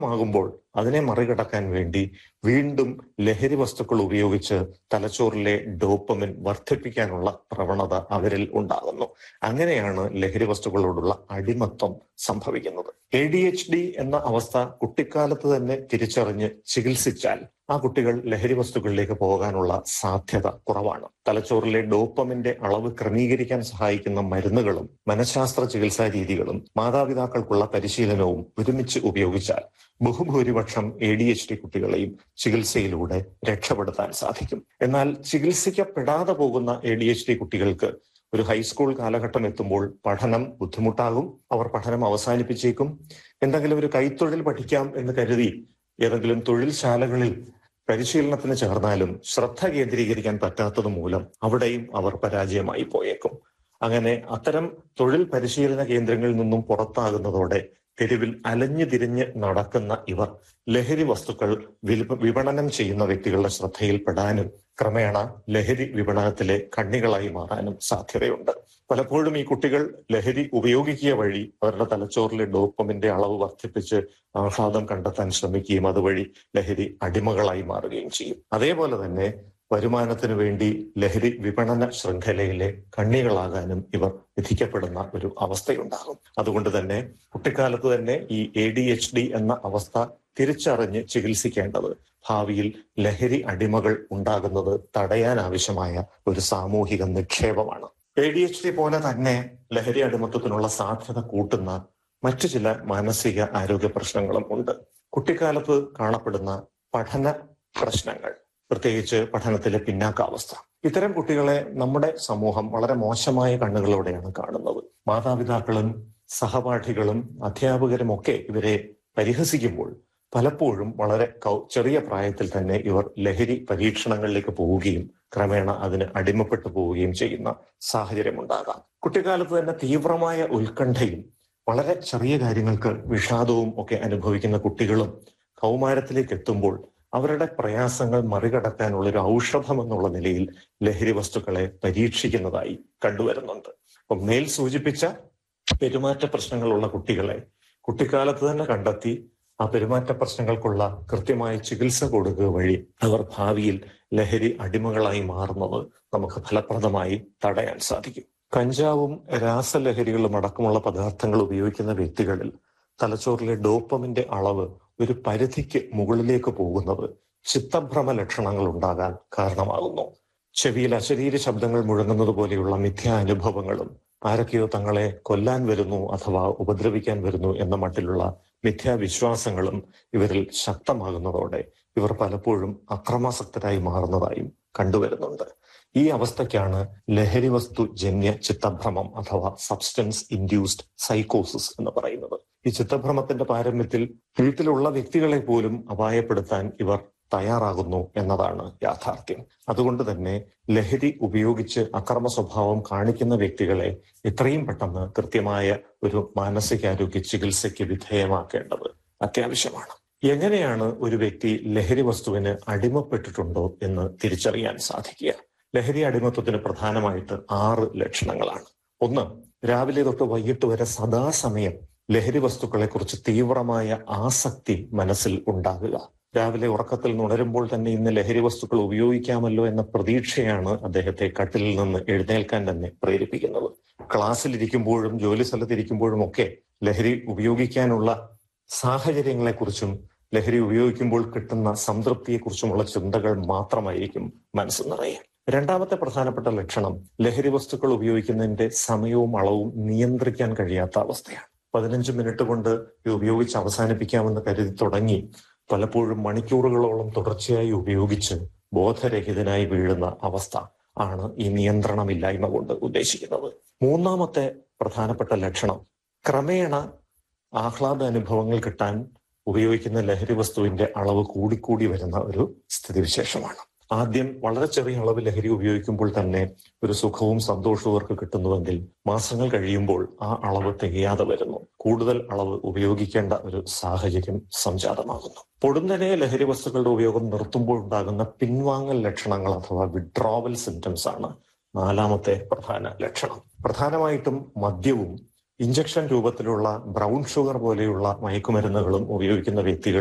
ആകുമ്പോൾ അതിനെ മറികടക്കാൻ വേണ്ടി വീണ്ടും ലഹരി വസ്തുക്കൾ ഉപയോഗിച്ച് തലച്ചോറിലെ ഡോപ്പമിൻ വർദ്ധിപ്പിക്കാനുള്ള പ്രവണത അവരിൽ ഉണ്ടാകുന്നു അങ്ങനെയാണ് ലഹരി വസ്തുക്കളോടുള്ള അടിമത്വം സംഭവിക്കുന്നത് എ ഡി എച്ച് ഡി എന്ന അവസ്ഥ കുട്ടിക്കാലത്ത് തന്നെ തിരിച്ചറിഞ്ഞ് ചികിത്സിച്ചാൽ ആ കുട്ടികൾ ലഹരി വസ്തുക്കളിലേക്ക് പോകാനുള്ള സാധ്യത കുറവാണ് തലച്ചോറിലെ ഡോപ്പമിന്റെ അളവ് ക്രമീകരിക്കാൻ സഹായിക്കുന്ന മരുന്നുകളും മനഃശാസ്ത്ര ചികിത്സാ രീതികളും മാതാപിതാക്കൾക്കുള്ള പരിശീലനവും ഒരുമിച്ച് ഉപയോഗിച്ചാൽ ബഹുഭൂരിപക്ഷം എ ഡി എച്ച് ഡി കുട്ടികളെയും ചികിത്സയിലൂടെ രക്ഷപ്പെടുത്താൻ സാധിക്കും എന്നാൽ ചികിത്സിക്കപ്പെടാതെ പോകുന്ന എ ഡി എച്ച് ഡി കുട്ടികൾക്ക് ഒരു ഹൈസ്കൂൾ കാലഘട്ടം എത്തുമ്പോൾ പഠനം ബുദ്ധിമുട്ടാകും അവർ പഠനം അവസാനിപ്പിച്ചേക്കും എന്തെങ്കിലും ഒരു കൈത്തൊഴിൽ പഠിക്കാം എന്ന് കരുതി ഏതെങ്കിലും തൊഴിൽശാലകളിൽ പരിശീലനത്തിന് ചേർന്നാലും ശ്രദ്ധ കേന്ദ്രീകരിക്കാൻ പറ്റാത്തത് മൂലം അവിടെയും അവർ പരാജയമായി പോയേക്കും അങ്ങനെ അത്തരം തൊഴിൽ പരിശീലന കേന്ദ്രങ്ങളിൽ നിന്നും പുറത്താകുന്നതോടെ തെരുവിൽ അലഞ്ഞു തിരിഞ്ഞ് നടക്കുന്ന ഇവർ ലഹരി വസ്തുക്കൾ വിൽപ- വിപണനം ചെയ്യുന്ന വ്യക്തികളുടെ ശ്രദ്ധയിൽപ്പെടാനും ക്രമേണ ലഹരി വിപണനത്തിലെ കണ്ണികളായി മാറാനും സാധ്യതയുണ്ട് പലപ്പോഴും ഈ കുട്ടികൾ ലഹരി ഉപയോഗിക്കുക വഴി അവരുടെ തലച്ചോറിലെ ഡോപ്പമിന്റെ അളവ് വർദ്ധിപ്പിച്ച് ആഹ്ലാദം കണ്ടെത്താൻ ശ്രമിക്കുകയും അതുവഴി ലഹരി അടിമകളായി മാറുകയും ചെയ്യും അതേപോലെ തന്നെ വരുമാനത്തിനു വേണ്ടി ലഹരി വിപണന ശൃംഖലയിലെ കണ്ണികളാകാനും ഇവർ വിധിക്കപ്പെടുന്ന ഒരു അവസ്ഥയുണ്ടാകും അതുകൊണ്ട് തന്നെ കുട്ടിക്കാലത്ത് തന്നെ ഈ എ ഡി എച്ച് ഡി എന്ന അവസ്ഥ തിരിച്ചറിഞ്ഞ് ചികിത്സിക്കേണ്ടത് ഭാവിയിൽ ലഹരി അടിമകൾ ഉണ്ടാകുന്നത് തടയാൻ ആവശ്യമായ ഒരു സാമൂഹിക നിക്ഷേപമാണ് എ ഡി എച്ച് ഡി പോലെ തന്നെ ലഹരി അടിമത്തത്തിനുള്ള സാധ്യത കൂട്ടുന്ന മറ്റു ചില മാനസിക ആരോഗ്യ പ്രശ്നങ്ങളും ഉണ്ട് കുട്ടിക്കാലത്ത് കാണപ്പെടുന്ന പഠന പ്രശ്നങ്ങൾ പ്രത്യേകിച്ച് പഠനത്തിലെ പിന്നാക്കാവസ്ഥ ഇത്തരം കുട്ടികളെ നമ്മുടെ സമൂഹം വളരെ മോശമായ കണ്ണുകളോടെയാണ് കാണുന്നത് മാതാപിതാക്കളും സഹപാഠികളും അധ്യാപകരും ഒക്കെ ഇവരെ പരിഹസിക്കുമ്പോൾ പലപ്പോഴും വളരെ കൗ- ചെറിയ പ്രായത്തിൽ തന്നെ ഇവർ ലഹരി പരീക്ഷണങ്ങളിലേക്ക് പോവുകയും ക്രമേണ അതിന് അടിമപ്പെട്ടു പോവുകയും ചെയ്യുന്ന സാഹചര്യമുണ്ടാകാം കുട്ടിക്കാലത്ത് തന്നെ തീവ്രമായ ഉത്കണ്ഠയും വളരെ ചെറിയ കാര്യങ്ങൾക്ക് വിഷാദവും ഒക്കെ അനുഭവിക്കുന്ന കുട്ടികളും കൗമാരത്തിലേക്ക് എത്തുമ്പോൾ അവരുടെ പ്രയാസങ്ങൾ മറികടക്കാനുള്ള ഒരു ഔഷധം എന്നുള്ള നിലയിൽ ലഹരി വസ്തുക്കളെ പരീക്ഷിക്കുന്നതായി കണ്ടുവരുന്നുണ്ട് അപ്പം മേൽ സൂചിപ്പിച്ച പെരുമാറ്റ പ്രശ്നങ്ങളുള്ള കുട്ടികളെ കുട്ടിക്കാലത്ത് തന്നെ കണ്ടെത്തി ആ പെരുമാറ്റ പ്രശ്നങ്ങൾക്കുള്ള കൃത്യമായ ചികിത്സ കൊടുക്കുക വഴി അവർ ഭാവിയിൽ ലഹരി അടിമകളായി മാറുന്നത് നമുക്ക് ഫലപ്രദമായി തടയാൻ സാധിക്കും കഞ്ചാവും രാസലഹരികളും അടക്കമുള്ള പദാർത്ഥങ്ങൾ ഉപയോഗിക്കുന്ന വ്യക്തികളിൽ തലച്ചോറിലെ ഡോപ്പമിന്റെ അളവ് ഒരു പരിധിക്ക് മുകളിലേക്ക് പോകുന്നത് ചിത്തഭ്രമ ലക്ഷണങ്ങൾ ഉണ്ടാകാൻ കാരണമാകുന്നു ചെവിയിൽ അശരീര ശബ്ദങ്ങൾ മുഴങ്ങുന്നത് പോലെയുള്ള മിഥ്യാ അനുഭവങ്ങളും ആരൊക്കെയോ തങ്ങളെ കൊല്ലാൻ വരുന്നു അഥവാ ഉപദ്രവിക്കാൻ വരുന്നു എന്ന മട്ടിലുള്ള മിഥ്യാവിശ്വാസങ്ങളും ഇവരിൽ ശക്തമാകുന്നതോടെ ഇവർ പലപ്പോഴും അക്രമാസക്തരായി മാറുന്നതായും കണ്ടുവരുന്നുണ്ട് ഈ അവസ്ഥയ്ക്കാണ് ലഹരി വസ്തു ജന്യ ചിത്തഭ്രമം അഥവാ സബ്സ്റ്റൻസ് ഇൻഡ്യൂസ്ഡ് സൈക്കോസിസ് എന്ന് പറയുന്നത് ഈ ചിത്തഭ്രമത്തിന്റെ പാരമ്യത്തിൽ വീട്ടിലുള്ള വ്യക്തികളെ പോലും അപായപ്പെടുത്താൻ ഇവർ തയ്യാറാകുന്നു എന്നതാണ് യാഥാർത്ഥ്യം അതുകൊണ്ട് തന്നെ ലഹരി ഉപയോഗിച്ച് അക്രമ സ്വഭാവം കാണിക്കുന്ന വ്യക്തികളെ എത്രയും പെട്ടെന്ന് കൃത്യമായ ഒരു മാനസികാരോഗ്യ ചികിത്സയ്ക്ക് വിധേയമാക്കേണ്ടത് അത്യാവശ്യമാണ് എങ്ങനെയാണ് ഒരു വ്യക്തി ലഹരി വസ്തുവിന് അടിമപ്പെട്ടിട്ടുണ്ടോ എന്ന് തിരിച്ചറിയാൻ സാധിക്കുക ലഹരി അടിമത്വത്തിന് പ്രധാനമായിട്ട് ആറ് ലക്ഷണങ്ങളാണ് ഒന്ന് രാവിലെ തൊട്ട് വൈകിട്ട് വരെ സദാസമയം ലഹരി വസ്തുക്കളെ കുറിച്ച് തീവ്രമായ ആസക്തി മനസ്സിൽ ഉണ്ടാകുക രാവിലെ ഉറക്കത്തിൽ നുണരുമ്പോൾ തന്നെ ഇന്ന് ലഹരി വസ്തുക്കൾ ഉപയോഗിക്കാമല്ലോ എന്ന പ്രതീക്ഷയാണ് അദ്ദേഹത്തെ കട്ടിലിൽ നിന്ന് എഴുന്നേൽക്കാൻ തന്നെ പ്രേരിപ്പിക്കുന്നത് ക്ലാസ്സിലിരിക്കുമ്പോഴും ജോലി സ്ഥലത്തിരിക്കുമ്പോഴും ഒക്കെ ലഹരി ഉപയോഗിക്കാനുള്ള സാഹചര്യങ്ങളെക്കുറിച്ചും ലഹരി ഉപയോഗിക്കുമ്പോൾ കിട്ടുന്ന സംതൃപ്തിയെക്കുറിച്ചുമുള്ള ചിന്തകൾ മാത്രമായിരിക്കും മനസ്സ് നിറയെ രണ്ടാമത്തെ പ്രധാനപ്പെട്ട ലക്ഷണം ലഹരി വസ്തുക്കൾ ഉപയോഗിക്കുന്നതിന്റെ സമയവും അളവും നിയന്ത്രിക്കാൻ കഴിയാത്ത അവസ്ഥയാണ് പതിനഞ്ച് മിനിറ്റ് കൊണ്ട് ഇത് ഉപയോഗിച്ച് അവസാനിപ്പിക്കാമെന്ന് കരുതി തുടങ്ങി പലപ്പോഴും മണിക്കൂറുകളോളം തുടർച്ചയായി ഉപയോഗിച്ച് ബോധരഹിതനായി വീഴുന്ന അവസ്ഥ ആണ് ഈ നിയന്ത്രണമില്ലായ്മ കൊണ്ട് ഉദ്ദേശിക്കുന്നത് മൂന്നാമത്തെ പ്രധാനപ്പെട്ട ലക്ഷണം ക്രമേണ ആഹ്ലാദ അനുഭവങ്ങൾ കിട്ടാൻ ഉപയോഗിക്കുന്ന ലഹരി വസ്തുവിന്റെ അളവ് കൂടിക്കൂടി വരുന്ന ഒരു സ്ഥിതിവിശേഷമാണ് ആദ്യം വളരെ ചെറിയ അളവ് ലഹരി ഉപയോഗിക്കുമ്പോൾ തന്നെ ഒരു സുഖവും സന്തോഷവും അവർക്ക് കിട്ടുന്നുവെങ്കിൽ മാസങ്ങൾ കഴിയുമ്പോൾ ആ അളവ് തികയാതെ വരുന്നു കൂടുതൽ അളവ് ഉപയോഗിക്കേണ്ട ഒരു സാഹചര്യം സംജാതമാകുന്നു പൊടുന്നനെ ലഹരി വസ്തുക്കളുടെ ഉപയോഗം നിർത്തുമ്പോൾ ഉണ്ടാകുന്ന പിൻവാങ്ങൽ ലക്ഷണങ്ങൾ അഥവാ വിഡ്രോവൽ സിംറ്റംസ് ആണ് നാലാമത്തെ പ്രധാന ലക്ഷണം പ്രധാനമായിട്ടും മദ്യവും ഇഞ്ചക്ഷൻ രൂപത്തിലുള്ള ബ്രൗൺ ഷുഗർ പോലെയുള്ള മയക്കുമരുന്നുകളും ഉപയോഗിക്കുന്ന വ്യക്തികൾ